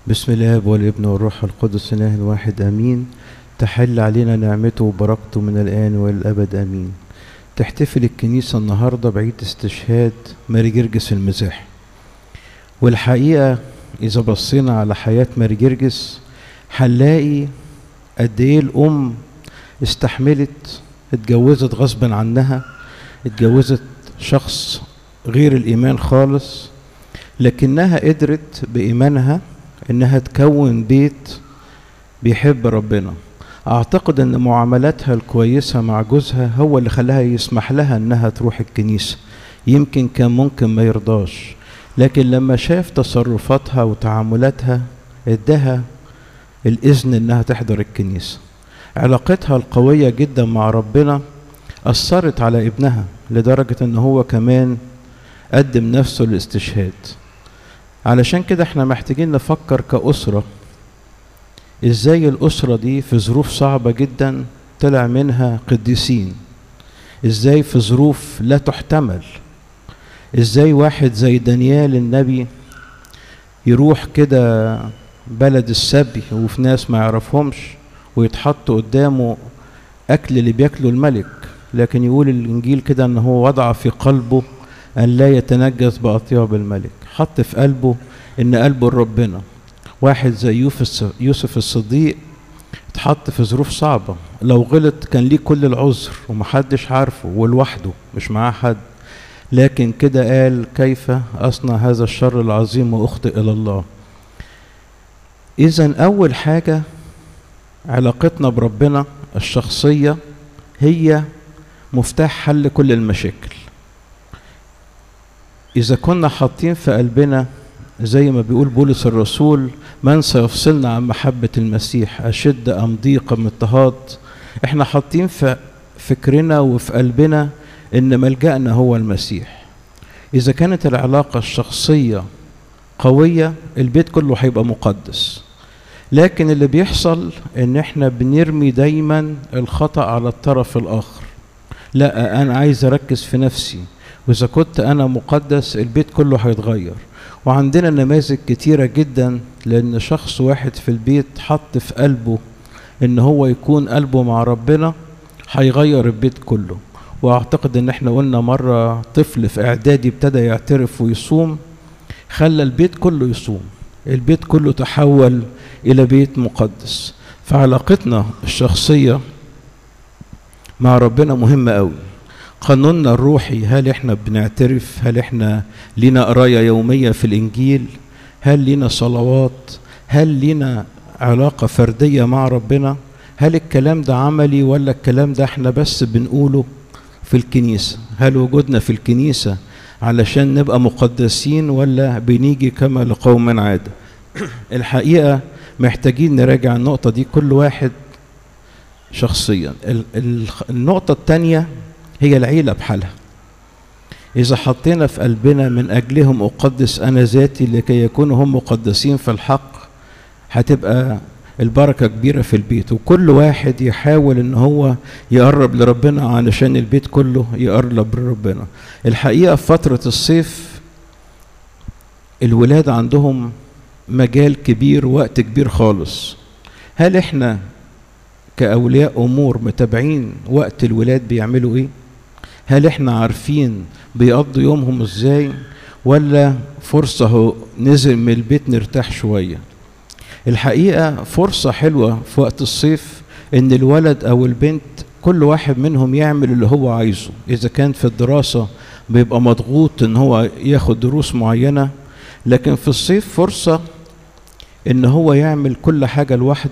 بسم الله والابن والروح القدس اله الواحد امين تحل علينا نعمته وبركته من الان والابد امين تحتفل الكنيسة النهاردة بعيد استشهاد ماري جرجس المزاح والحقيقة إذا بصينا على حياة ماري جرجس هنلاقي قد إيه الأم استحملت اتجوزت غصبا عنها اتجوزت شخص غير الإيمان خالص لكنها قدرت بإيمانها إنها تكون بيت بيحب ربنا أعتقد إن معاملاتها الكويسة مع جوزها هو اللي خلاها يسمح لها إنها تروح الكنيسة يمكن كان ممكن ما يرضاش لكن لما شاف تصرفاتها وتعاملاتها ادها الإذن إنها تحضر الكنيسة علاقتها القوية جدا مع ربنا أثرت على ابنها لدرجة إن هو كمان قدم نفسه للاستشهاد علشان كده احنا محتاجين نفكر كأسرة ازاي الأسرة دي في ظروف صعبة جدا طلع منها قديسين ازاي في ظروف لا تحتمل ازاي واحد زي دانيال النبي يروح كده بلد السبي وفي ناس ما يعرفهمش ويتحط قدامه أكل اللي بياكله الملك لكن يقول الإنجيل كده أن هو وضع في قلبه أن لا يتنجس بأطياب الملك حط في قلبه إن قلبه لربنا واحد زي يوسف الصديق اتحط في ظروف صعبة لو غلط كان ليه كل العذر ومحدش عارفه ولوحده مش معاه حد لكن كده قال كيف أصنع هذا الشر العظيم وأخطئ إلى الله إذا أول حاجة علاقتنا بربنا الشخصية هي مفتاح حل كل المشاكل إذا كنا حاطين في قلبنا زي ما بيقول بولس الرسول من سيفصلنا عن محبة المسيح أشد أم ضيق أم اضطهاد احنا حاطين في فكرنا وفي قلبنا إن ملجأنا هو المسيح إذا كانت العلاقة الشخصية قوية البيت كله هيبقى مقدس لكن اللي بيحصل ان احنا بنرمي دايما الخطأ على الطرف الآخر لا أنا عايز أركز في نفسي وإذا كنت أنا مقدس البيت كله هيتغير وعندنا نماذج كتيرة جدا لأن شخص واحد في البيت حط في قلبه إن هو يكون قلبه مع ربنا هيغير البيت كله وأعتقد إن إحنا قلنا مرة طفل في إعدادي ابتدى يعترف ويصوم خلى البيت كله يصوم البيت كله تحول إلى بيت مقدس فعلاقتنا الشخصية مع ربنا مهمة قوي قانوننا الروحي هل احنا بنعترف هل احنا لينا قرايه يوميه في الانجيل هل لينا صلوات هل لينا علاقه فرديه مع ربنا هل الكلام ده عملي ولا الكلام ده احنا بس بنقوله في الكنيسه هل وجودنا في الكنيسه علشان نبقى مقدسين ولا بنيجي كما لقوم عاده الحقيقه محتاجين نراجع النقطه دي كل واحد شخصيا النقطه الثانيه هي العيلة بحالها إذا حطينا في قلبنا من أجلهم أقدس أنا ذاتي لكي يكونوا هم مقدسين في الحق هتبقى البركة كبيرة في البيت وكل واحد يحاول إن هو يقرب لربنا علشان البيت كله يقرب لربنا الحقيقة في فترة الصيف الولاد عندهم مجال كبير وقت كبير خالص هل احنا كأولياء أمور متابعين وقت الولاد بيعملوا إيه؟ هل إحنا عارفين بيقضوا يومهم إزاي؟ ولا فرصة هو نزل من البيت نرتاح شوية؟ الحقيقة فرصة حلوة في وقت الصيف إن الولد أو البنت كل واحد منهم يعمل اللي هو عايزه، إذا كان في الدراسة بيبقى مضغوط إن هو ياخد دروس معينة، لكن في الصيف فرصة إن هو يعمل كل حاجة لوحده